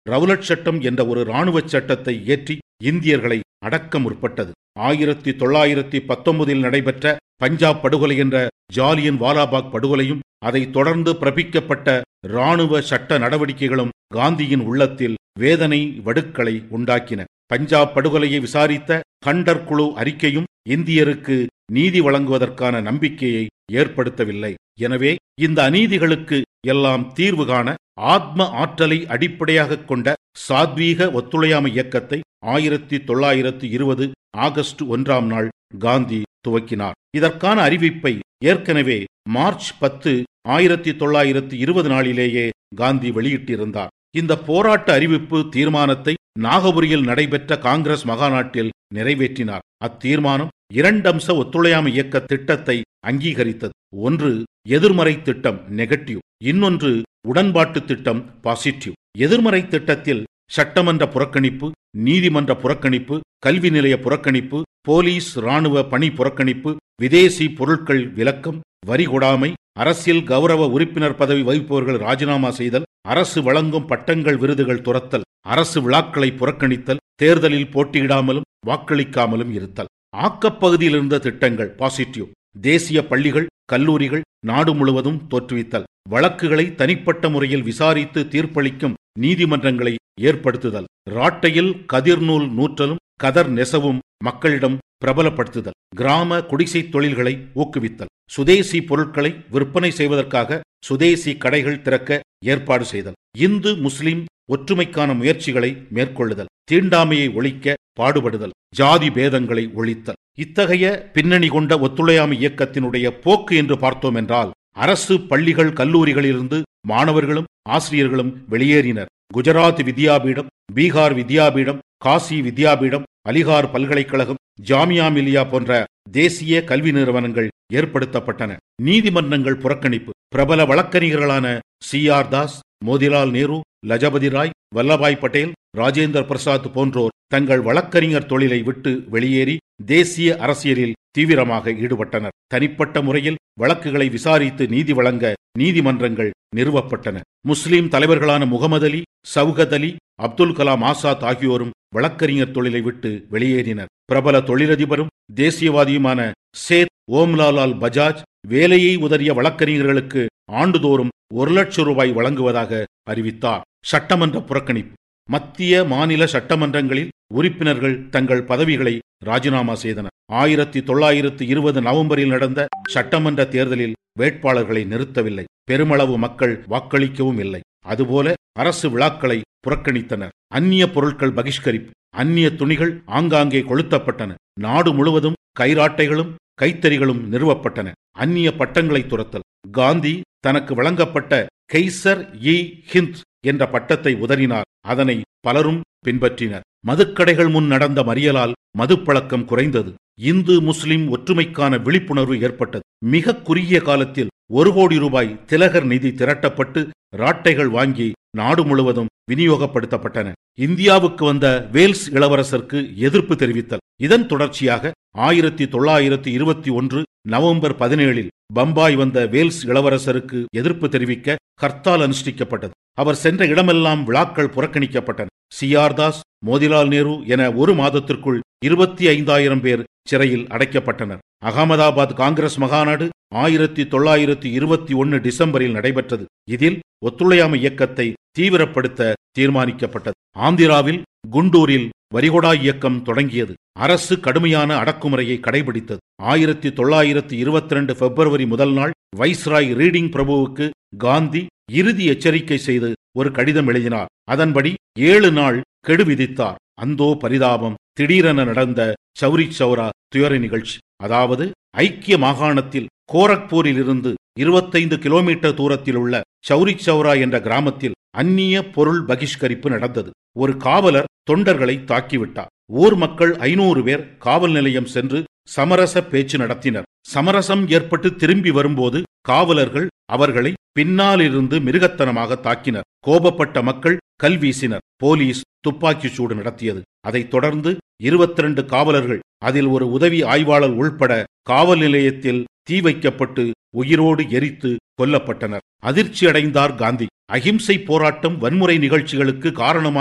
Rowlatt சட்டம் என்ற ஒரு இராணுவ சட்டத்தை இயற்றி இந்தியர்களை அடக்க முற்பட்டது ஆயிரத்தி தொள்ளாயிரத்தி பத்தொன்பதில் நடைபெற்ற பஞ்சாப் படுகொலை என்ற ஜாலியன் வாலாபாக் படுகொலையும் அதைத் தொடர்ந்து பிறப்பிக்கப்பட்ட இராணுவ சட்ட நடவடிக்கைகளும் காந்தியின் உள்ளத்தில் வேதனை வடுக்களை உண்டாக்கின பஞ்சாப் படுகொலையை விசாரித்த கண்டர் குழு அறிக்கையும் இந்தியருக்கு நீதி வழங்குவதற்கான நம்பிக்கையை ஏற்படுத்தவில்லை எனவே இந்த அநீதிகளுக்கு எல்லாம் தீர்வு காண ஆத்ம ஆற்றலை அடிப்படையாகக் கொண்ட சாத்வீக ஒத்துழையாமை இயக்கத்தை ஆயிரத்தி தொள்ளாயிரத்தி இருபது ஆகஸ்ட் ஒன்றாம் நாள் காந்தி துவக்கினார் இதற்கான அறிவிப்பை ஏற்கனவே மார்ச் பத்து ஆயிரத்தி தொள்ளாயிரத்தி இருபது நாளிலேயே காந்தி வெளியிட்டிருந்தார் இந்த போராட்ட அறிவிப்பு தீர்மானத்தை நாகபுரியில் நடைபெற்ற காங்கிரஸ் மகாநாட்டில் நிறைவேற்றினார் அத்தீர்மானம் இரண்டம்ச ஒத்துழையாமை இயக்க திட்டத்தை அங்கீகரித்தது ஒன்று எதிர்மறை திட்டம் நெகட்டிவ் இன்னொன்று உடன்பாட்டு திட்டம் பாசிட்டிவ் எதிர்மறை திட்டத்தில் சட்டமன்ற புறக்கணிப்பு நீதிமன்ற புறக்கணிப்பு கல்வி நிலைய புறக்கணிப்பு போலீஸ் ராணுவ பணி புறக்கணிப்பு விதேசி பொருட்கள் விலக்கம் வரி கொடாமை அரசியல் கௌரவ உறுப்பினர் பதவி வகிப்பவர்கள் ராஜினாமா செய்தல் அரசு வழங்கும் பட்டங்கள் விருதுகள் துரத்தல் அரசு விழாக்களை புறக்கணித்தல் தேர்தலில் போட்டியிடாமலும் வாக்களிக்காமலும் இருத்தல் ஆக்கப்பகுதியில் இருந்த திட்டங்கள் பாசிட்டிவ் தேசிய பள்ளிகள் கல்லூரிகள் நாடு முழுவதும் தோற்றுவித்தல் வழக்குகளை தனிப்பட்ட முறையில் விசாரித்து தீர்ப்பளிக்கும் நீதிமன்றங்களை ஏற்படுத்துதல் ராட்டையில் கதிர்நூல் நூற்றலும் கதர் நெசவும் மக்களிடம் பிரபலப்படுத்துதல் கிராம குடிசை தொழில்களை ஊக்குவித்தல் சுதேசி பொருட்களை விற்பனை செய்வதற்காக சுதேசி கடைகள் திறக்க ஏற்பாடு செய்தல் இந்து முஸ்லிம் ஒற்றுமைக்கான முயற்சிகளை மேற்கொள்ளுதல் தீண்டாமையை ஒழிக்க பாடுபடுதல் ஜாதி பேதங்களை ஒழித்தல் இத்தகைய பின்னணி கொண்ட ஒத்துழையாமை இயக்கத்தினுடைய போக்கு என்று பார்த்தோம் என்றால் அரசு பள்ளிகள் கல்லூரிகளிலிருந்து மாணவர்களும் ஆசிரியர்களும் வெளியேறினர் குஜராத் வித்யாபீடம் பீகார் வித்யாபீடம் காசி வித்யாபீடம் அலிகார் பல்கலைக்கழகம் ஜாமியா மிலியா போன்ற தேசிய கல்வி நிறுவனங்கள் ஏற்படுத்தப்பட்டன நீதிமன்றங்கள் புறக்கணிப்பு பிரபல வழக்கறிஞர்களான சி ஆர் தாஸ் மோதிலால் நேரு லஜபதி ராய் வல்லபாய் பட்டேல் ராஜேந்திர பிரசாத் போன்றோர் தங்கள் வழக்கறிஞர் தொழிலை விட்டு வெளியேறி தேசிய அரசியலில் தீவிரமாக ஈடுபட்டனர் தனிப்பட்ட முறையில் வழக்குகளை விசாரித்து நீதி வழங்க நீதிமன்றங்கள் நிறுவப்பட்டன முஸ்லிம் தலைவர்களான முகமது அலி சவுகத் அலி அப்துல் கலாம் ஆசாத் ஆகியோரும் வழக்கறிஞர் தொழிலை விட்டு வெளியேறினர் பிரபல தொழிலதிபரும் தேசியவாதியுமான சேத் ஓம்லாலால் பஜாஜ் வேலையை உதறிய வழக்கறிஞர்களுக்கு ஆண்டுதோறும் ஒரு லட்சம் ரூபாய் வழங்குவதாக அறிவித்தார் சட்டமன்ற புறக்கணிப்பு மத்திய மாநில சட்டமன்றங்களில் உறுப்பினர்கள் தங்கள் பதவிகளை ராஜினாமா செய்தனர் ஆயிரத்தி தொள்ளாயிரத்து இருபது நவம்பரில் நடந்த சட்டமன்ற தேர்தலில் வேட்பாளர்களை நிறுத்தவில்லை பெருமளவு மக்கள் வாக்களிக்கவும் இல்லை அதுபோல அரசு விழாக்களை புறக்கணித்தனர் அந்நிய பொருட்கள் பகிஷ்கரிப்பு அந்நிய துணிகள் ஆங்காங்கே கொளுத்தப்பட்டன நாடு முழுவதும் கைராட்டைகளும் கைத்தறிகளும் நிறுவப்பட்டன அந்நிய பட்டங்களை துரத்தல் காந்தி தனக்கு வழங்கப்பட்ட கெய்சர் இ ஹிந்த் என்ற பட்டத்தை உதறினார் அதனை பலரும் பின்பற்றினர் மதுக்கடைகள் முன் நடந்த மறியலால் மதுப்பழக்கம் குறைந்தது இந்து முஸ்லிம் ஒற்றுமைக்கான விழிப்புணர்வு ஏற்பட்டது மிக குறுகிய காலத்தில் ஒரு கோடி ரூபாய் திலகர் நிதி திரட்டப்பட்டு ராட்டைகள் வாங்கி நாடு முழுவதும் விநியோகப்படுத்தப்பட்டன இந்தியாவுக்கு வந்த வேல்ஸ் இளவரசருக்கு எதிர்ப்பு தெரிவித்தல் இதன் தொடர்ச்சியாக ஆயிரத்தி தொள்ளாயிரத்தி இருபத்தி ஒன்று நவம்பர் பதினேழில் பம்பாய் வந்த வேல்ஸ் இளவரசருக்கு எதிர்ப்பு தெரிவிக்க ஹர்த்தால் அனுஷ்டிக்கப்பட்டது அவர் சென்ற இடமெல்லாம் விழாக்கள் புறக்கணிக்கப்பட்டன சி ஆர் தாஸ் மோதிலால் நேரு என ஒரு மாதத்திற்குள் இருபத்தி ஐந்தாயிரம் பேர் சிறையில் அடைக்கப்பட்டனர் அகமதாபாத் காங்கிரஸ் மகாநாடு ஆயிரத்தி தொள்ளாயிரத்தி இருபத்தி ஒன்னு டிசம்பரில் நடைபெற்றது இதில் ஒத்துழையாமை இயக்கத்தை தீவிரப்படுத்த தீர்மானிக்கப்பட்டது ஆந்திராவில் குண்டூரில் வரிகொடா இயக்கம் தொடங்கியது அரசு கடுமையான அடக்குமுறையை கடைபிடித்தது ஆயிரத்தி தொள்ளாயிரத்தி இருபத்தி ரெண்டு பிப்ரவரி முதல் நாள் வைஸ்ராய் ரீடிங் பிரபுவுக்கு காந்தி இறுதி எச்சரிக்கை செய்து ஒரு கடிதம் எழுதினார் அதன்படி ஏழு நாள் கெடு விதித்தார் அந்தோ பரிதாபம் திடீரென நடந்த சௌரி சௌரா துயர நிகழ்ச்சி அதாவது ஐக்கிய மாகாணத்தில் கோரக்பூரில் இருந்து இருபத்தைந்து கிலோமீட்டர் தூரத்தில் உள்ள சௌரி சௌரா என்ற கிராமத்தில் அந்நிய பொருள் பகிஷ்கரிப்பு நடந்தது ஒரு காவலர் தொண்டர்களை தாக்கிவிட்டார் ஊர் மக்கள் ஐநூறு பேர் காவல் நிலையம் சென்று சமரச பேச்சு நடத்தினர் சமரசம் ஏற்பட்டு திரும்பி வரும்போது காவலர்கள் அவர்களை பின்னாலிருந்து மிருகத்தனமாக தாக்கினர் கோபப்பட்ட மக்கள் கல் வீசினர் போலீஸ் துப்பாக்கி சூடு நடத்தியது அதைத் தொடர்ந்து இருபத்தி ரெண்டு காவலர்கள் அதில் ஒரு உதவி ஆய்வாளர் உள்பட காவல் நிலையத்தில் தீ வைக்கப்பட்டு உயிரோடு எரித்து கொல்லப்பட்டனர் அதிர்ச்சியடைந்தார் காந்தி அகிம்சை போராட்டம் வன்முறை நிகழ்ச்சிகளுக்கு காரணமாக